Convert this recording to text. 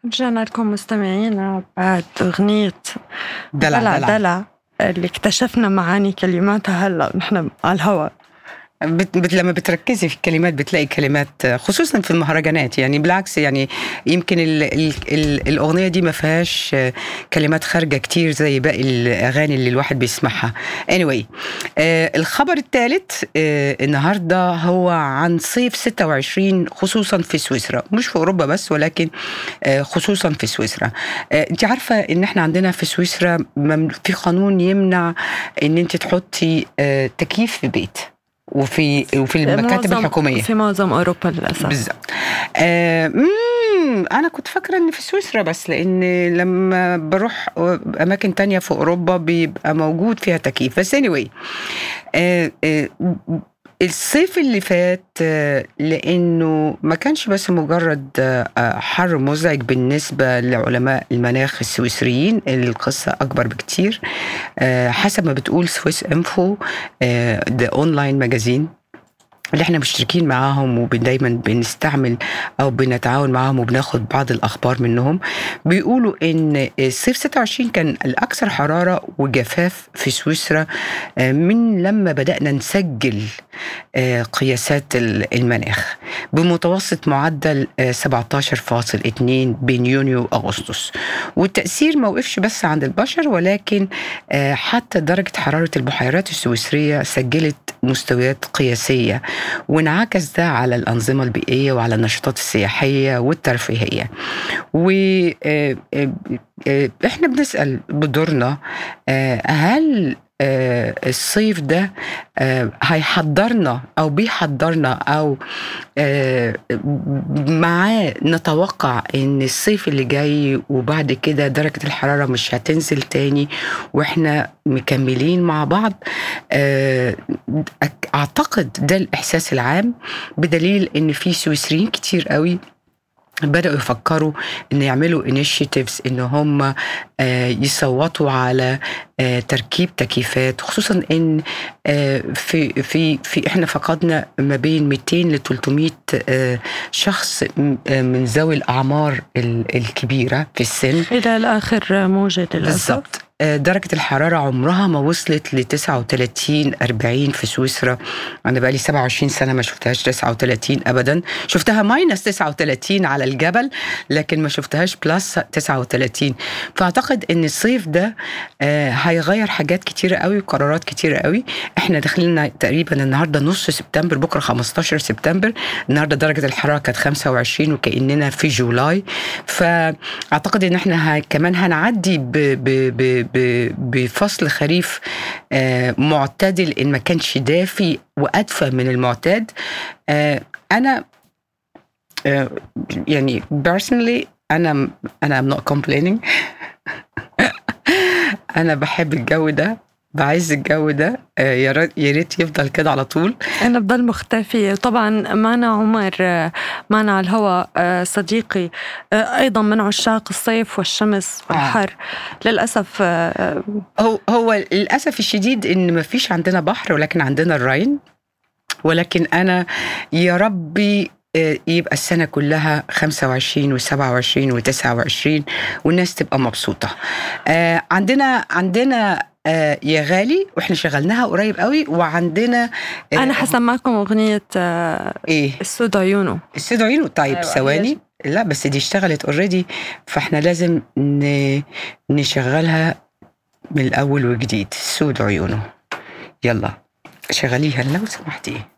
رجعنا لكم مستمعينا بعد أغنية دلع دلع دلع دلع اللي اكتشفنا معاني كلماتها هلا نحن على الهواء بت بت لما بتركزي في الكلمات بتلاقي كلمات خصوصا في المهرجانات يعني بالعكس يعني يمكن ال ال ال الاغنيه دي ما فيهاش كلمات خارجه كتير زي باقي الاغاني اللي الواحد بيسمعها anyway آه الخبر الثالث آه النهارده هو عن صيف 26 خصوصا في سويسرا مش في اوروبا بس ولكن آه خصوصا في سويسرا آه انت عارفه ان احنا عندنا في سويسرا مم- في قانون يمنع ان انت تحطي آه تكييف في بيت وفي وفي المكاتب معظم- الحكوميه في معظم أوروبا للأسف بالظبط آه مم، انا كنت فاكره ان في سويسرا بس لان لما بروح اماكن تانية في اوروبا بيبقى موجود فيها تكييف بس anyway آه آه الصيف اللي فات آه، لانه ما كانش بس مجرد آه، آه، حر مزعج بالنسبه لعلماء المناخ السويسريين القصه اكبر بكتير آه، حسب ما بتقول سويس انفو ده اونلاين ماجازين اللي احنا مشتركين معاهم ودايما بنستعمل او بنتعاون معاهم وبناخد بعض الاخبار منهم بيقولوا ان الصيف 26 كان الاكثر حراره وجفاف في سويسرا آه، من لما بدانا نسجل آه، قياسات ال- المناخ بمتوسط معدل آه، 17.2 بين يونيو واغسطس والتاثير ما وقفش بس عند البشر ولكن آه، حتى درجه حراره البحيرات السويسريه سجلت مستويات قياسيه وانعكس ده على الأنظمة البيئية وعلى النشاطات السياحية والترفيهية وإحنا بنسأل بدورنا آه، هل آه، الصيف ده آه، هيحضرنا او بيحضرنا او آه، معاه نتوقع ان الصيف اللي جاي وبعد كده درجة الحرارة مش هتنزل تاني واحنا مكملين مع بعض آه، أك- اعتقد ده الاحساس العام بدليل ان في سويسريين كتير قوي بدأوا يفكروا ان يعملوا انيشيتيفز ان هم آه، يصوتوا على آه، تركيب تكييفات خصوصا ان آه، في في في احنا فقدنا ما بين 200 ل 300 آه، شخص م- آه، من ذوي الاعمار ال- الكبيره في السن إلى الآخر موجة للأسف بالظبط آه، درجة الحرارة عمرها ما وصلت ل 39 40 في سويسرا أنا بقالي 27 سنة ما شفتهاش 39 أبدا شفتها ماينس 39 على الجبل لكن ما شفتهاش بلس 39 فأعتقد إن الصيف ده آه، هيغير حاجات كتيرة قوي وقرارات كتيرة قوي إحنا داخلين تقريبا النهاردة نص سبتمبر بكرة 15 سبتمبر النهاردة درجة الحرارة كانت 25 وكأننا في جولاي فأعتقد إن إحنا ه- كمان هنعدي ب ب ب ب بفصل خريف آه، معتدل إن ما كانش دافي وأدفى من المعتاد آه، أنا آه، يعني personally أنا أنا I'm not complaining أنا بحب الجو ده بعز الجو ده آه، يا ريت- يا ريت يفضل كده على طول أنا بضل مختفية طبعا معنا عمر آه، معنا على الهواء آه، صديقي آه، أيضا من عشاق الصيف والشمس والحر للأسف آه، هو هو للاسف الشديد ان ما فيش عندنا بحر ولكن عندنا الراين ولكن انا يا ربي آه، يبقى السنة كلها 25 و27 و29 والناس تبقى مبسوطة. آه، عندنا عندنا آه، يا غالي واحنا شغلناها قريب قوي وعندنا آه، أنا حسمعكم أغنية آه، ايه السود عيونه السيد عيونه طيب أيوة، ثواني لا بس دي اشتغلت اوريدي فاحنا لازم ن... نشغلها من الاول وجديد سود عيونه يلا شغليها لو سمحتي